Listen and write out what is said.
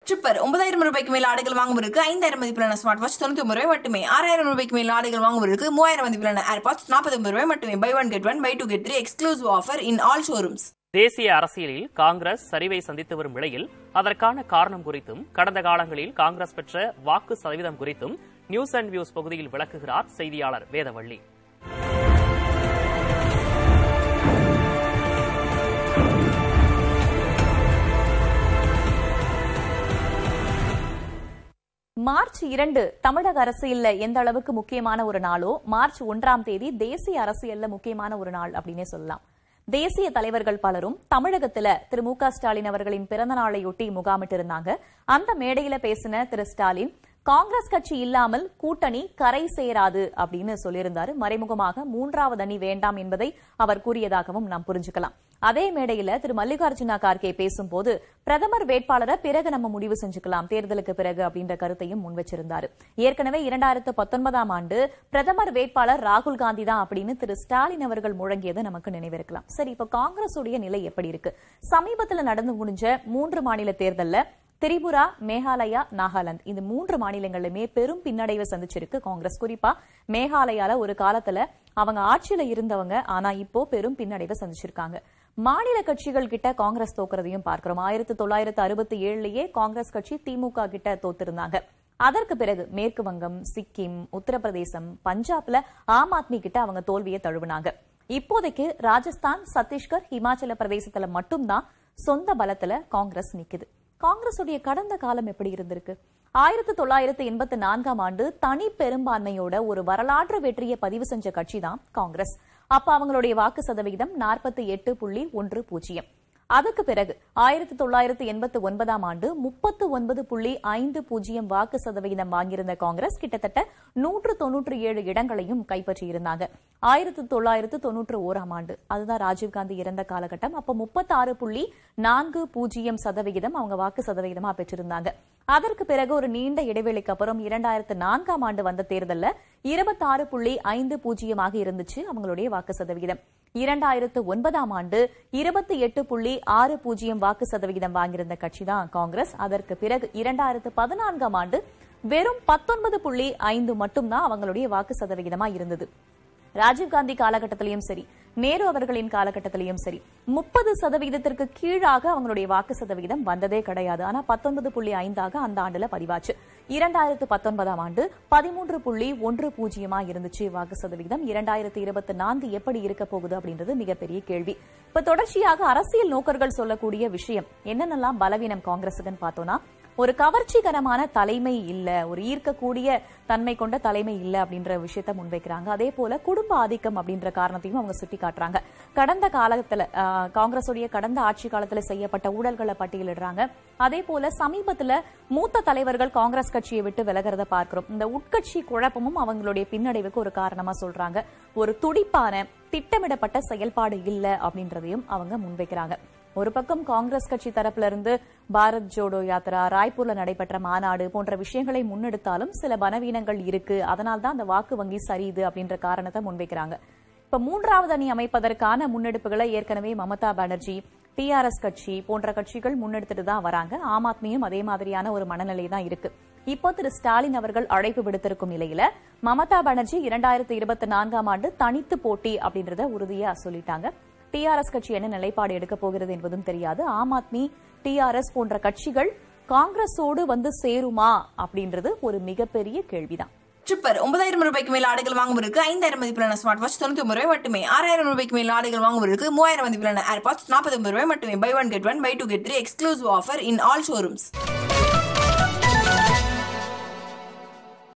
tripper ஒன்பதாயிரம் ரூபாய்க்கு மேல் ஆடைகள் வாங்குவதற்கு ஐந்தாயிரம் மதிப்பிலான ஸ்மார்ட் வாட்ச் தொண்ணூத்தி ஒன்பது ரூபாய் மட்டுமே ஆறாயிரம் ரூபாய்க்கு மேல் ஆடைகள் வாங்குவதற்கு மூவாயிரம் மதிப்பிலான ஏர்பாட்ஸ் நாற்பத்தி ஒன்பது ரூபாய் மட்டுமே buy one get one buy two get three exclusive offer in all showrooms தேசிய அரசியலில் காங்கிரஸ் சரிவை சந்தித்து வரும் நிலையில் அதற்கான காரணம் குறித்தும் கடந்த காலங்களில் காங்கிரஸ் பெற்ற வாக்கு சதவீதம் குறித்தும் நியூஸ் அண்ட் வியூஸ் பகுதியில் விளக்குகிறார் செய்தியாளர் வேதவள்ளி மார்ச் இரண்டு தமிழக அரசியல்ல எந்த அளவுக்கு முக்கியமான ஒரு நாளோ மார்ச் ஒன்றாம் தேதி தேசிய அரசியல்ல முக்கியமான ஒரு நாள் அப்படின்னே சொல்லலாம் தேசிய தலைவர்கள் பலரும் தமிழகத்துல திரு மு க ஸ்டாலின் அவர்களின் பிறந்த நாளையொட்டி முகாமிட்டு இருந்தாங்க அந்த மேடையில பேசின திரு ஸ்டாலின் காங்கிரஸ் கட்சி இல்லாமல் கூட்டணி கரை சேராது அப்படின்னு சொல்லியிருந்தாரு மறைமுகமாக மூன்றாவது அணி வேண்டாம் என்பதை அவர் கூறியதாகவும் நாம் புரிஞ்சுக்கலாம் அதே மேடையில திரு மல்லிகார்ஜுனா கார்கே பேசும்போது பிரதமர் வேட்பாளரை பிறகு நம்ம முடிவு செஞ்சுக்கலாம் தேர்தலுக்கு பிறகு அப்படின்ற கருத்தையும் முன் வச்சிருந்தாரு ஏற்கனவே இரண்டாயிரத்து பத்தொன்பதாம் ஆண்டு பிரதமர் வேட்பாளர் ராகுல் காந்தி தான் அப்படின்னு திரு ஸ்டாலின் அவர்கள் முழங்கியது நமக்கு நினைவிருக்கலாம் சரி இப்ப காங்கிரசுடைய நிலை எப்படி இருக்கு சமீபத்துல நடந்து முடிஞ்ச மூன்று மாநில தேர்தல்ல திரிபுரா மேகாலயா நாகாலாந்து இந்த மூன்று மாநிலங்களிலுமே பெரும் பின்னடைவை சந்திச்சிருக்கு காங்கிரஸ் குறிப்பா மேகாலயால ஒரு காலத்துல அவங்க ஆட்சியில இருந்தவங்க ஆனா இப்போ பெரும் பின்னடைவை சந்திச்சிருக்காங்க மாநில கட்சிகள் கிட்ட காங்கிரஸ் தோக்குறதையும் பார்க்கிறோம் ஆயிரத்தி தொள்ளாயிரத்து அறுபத்தி ஏழுலயே காங்கிரஸ் கட்சி திமுக கிட்ட தோத்திருந்தாங்க அதற்கு பிறகு மேற்கு வங்கம் சிக்கிம் உத்தரப்பிரதேசம் பஞ்சாப்ல ஆம் ஆத்மி கிட்ட அவங்க தோல்வியை தழுவினாங்க இப்போதைக்கு ராஜஸ்தான் சத்தீஸ்கர் ஹிமாச்சல பிரதேசத்துல மட்டும்தான் சொந்த பலத்துல காங்கிரஸ் நிக்குது காங்கிரசுடைய கடந்த காலம் எப்படி இருந்திருக்கு ஆயிரத்தி தொள்ளாயிரத்து எண்பத்தி நான்காம் ஆண்டு தனி பெரும்பான்மையோட ஒரு வரலாற்று வெற்றியை பதிவு செஞ்ச கட்சி தான் காங்கிரஸ் அப்ப அவங்களுடைய வாக்கு சதவிகிதம் நாற்பத்தி எட்டு புள்ளி ஒன்று பூஜ்ஜியம் அதுக்கு பிறகு ஆயிரத்தி தொள்ளாயிரத்து எண்பத்தி ஒன்பதாம் ஆண்டு முப்பத்து ஒன்பது புள்ளி ஐந்து பூஜ்ஜியம் வாக்கு சதவிகிதம் வாங்கியிருந்த காங்கிரஸ் கிட்டத்தட்ட நூற்று தொன்னூற்று ஏழு இடங்களையும் கைப்பற்றியிருந்தாங்க ஆயிரத்தி தொள்ளாயிரத்து தொன்னூற்று ஓராம் ஆண்டு அதுதான் ராஜீவ்காந்தி இறந்த காலகட்டம் அப்ப முப்பத்தி ஆறு புள்ளி நான்கு பூஜ்ஜியம் சதவிகிதம் அவங்க வாக்கு சதவிகிதமா பெற்றிருந்தாங்க அதற்கு பிறகு ஒரு நீண்ட இடைவெளிக்கு அப்புறம் இரண்டாயிரத்து நான்காம் ஆண்டு வந்த தேர்தல்ல இருபத்தாறு புள்ளி ஐந்து பூஜ்ஜியமாக இருந்துச்சு அவங்களுடைய வாக்கு சதவிகிதம் இரண்டாயிரத்து ஒன்பதாம் ஆண்டு இருபத்தி எட்டு புள்ளி ஆறு பூஜ்ஜியம் வாக்கு சதவிகிதம் வாங்கியிருந்த கட்சி தான் காங்கிரஸ் அதற்கு பிறகு இரண்டாயிரத்து பதினான்காம் ஆண்டு வெறும் பத்தொன்பது புள்ளி ஐந்து மட்டும்தான் அவங்களுடைய வாக்கு சதவிகிதமா இருந்தது ராஜீவ்காந்தி காலகட்டத்திலையும் சரி நேரு அவர்களின் காலகட்டத்திலையும் சரி முப்பது சதவிகிதத்திற்கு கீழாக அவங்களுடைய வாக்கு சதவிகிதம் வந்ததே கிடையாது ஆனா பத்தொன்பது புள்ளி ஐந்தாக அந்த ஆண்டுல பதிவாச்சு இரண்டாயிரத்து பத்தொன்பதாம் ஆண்டு பதிமூன்று புள்ளி ஒன்று பூஜ்ஜியமா இருந்துச்சு வாக்கு சதவிகிதம் இரண்டாயிரத்து இருபத்தி நான்கு எப்படி இருக்க போகுது அப்படின்றது மிகப்பெரிய கேள்வி இப்ப தொடர்ச்சியாக அரசியல் நோக்கர்கள் சொல்லக்கூடிய விஷயம் என்னென்னலாம் பலவீனம் காங்கிரசுக்குன்னு பார்த்தோம்னா ஒரு கவர்ச்சிகரமான தலைமை இல்ல ஒரு ஈர்க்கக்கூடிய தன்மை கொண்ட தலைமை இல்ல அப்படின்ற விஷயத்த முன்வைக்கிறாங்க அதே போல குடும்ப ஆதிக்கம் அப்படின்ற காரணத்தையும் அவங்க சுட்டி காட்டுறாங்க கடந்த காலத்துல ஆஹ், காங்கிரசுடைய கடந்த ஆட்சி காலத்துல செய்யப்பட்ட ஊழல்களை பட்டியலிடுறாங்க அதே போல சமீபத்துல மூத்த தலைவர்கள் காங்கிரஸ் கட்சியை விட்டு விலகிறத பார்க்கிறோம் இந்த உட்கட்சி குழப்பமும் அவங்களுடைய பின்னடைவுக்கு ஒரு காரணமா சொல்றாங்க ஒரு துடிப்பான திட்டமிடப்பட்ட செயல்பாடு இல்ல அப்படின்றதையும் அவங்க முன்வைக்கிறாங்க ஒரு பக்கம் காங்கிரஸ் கட்சி தரப்புல இருந்து பாரத் ஜோடோ யாத்ரா ராய்ப்பூர்ல நடைபெற்ற மாநாடு போன்ற விஷயங்களை முன்னெடுத்தாலும் சில பலவீனங்கள் இருக்கு அதனால தான் அந்த வாக்கு வங்கி சரியுது அப்படின்ற காரணத்தை முன்வைக்கிறாங்க இப்ப மூன்றாவது அணி அமைப்பதற்கான முன்னெடுப்புகளை ஏற்கனவே மமதா பானர்ஜி டிஆர்எஸ் கட்சி போன்ற கட்சிகள் முன்னெடுத்துட்டு தான் வராங்க ஆம் ஆத்மியும் அதே மாதிரியான ஒரு மனநிலை தான் இருக்கு இப்போ திரு ஸ்டாலின் அவர்கள் அழைப்பு விடுத்திருக்கும் நிலையில மமதா பானர்ஜி இரண்டாயிரத்தி இருபத்தி நான்காம் ஆண்டு தனித்து போட்டி அப்படின்றத உறுதியா சொல்லிட்டாங்க டிஆர்எஸ் கட்சி என்ன நிலைப்பாடு எடுக்க போகிறது என்பதும் தெரியாது ஆம் ஆத்மி டிஆர்எஸ் போன்ற கட்சிகள் காங்கிரஸோடு வந்து சேருமா அப்படின்றது ஒரு மிகப்பெரிய கேள்விதான் ட்ரிப்பர் ஒன்பதாயிரம் ரூபாய்க்கு மேல் ஆடைகள் வாங்குவதற்கு ஐந்தாயிரம் மதிப்பிலான ஸ்மார்ட் வாட்ச் தொண்ணூத்தி ஒன்பது ரூபாய் மட்டுமே ஆறாயிரம் ரூபாய்க்கு மேல் ஆடைகள் வாங்குவதற்கு மூவாயிரம் மதிப்பிலான ஏர்பாட்ஸ் நாற்பத்தி ஒன்பது ரூபாய் மட்டுமே buy one get one buy two get three exclusive offer in all showrooms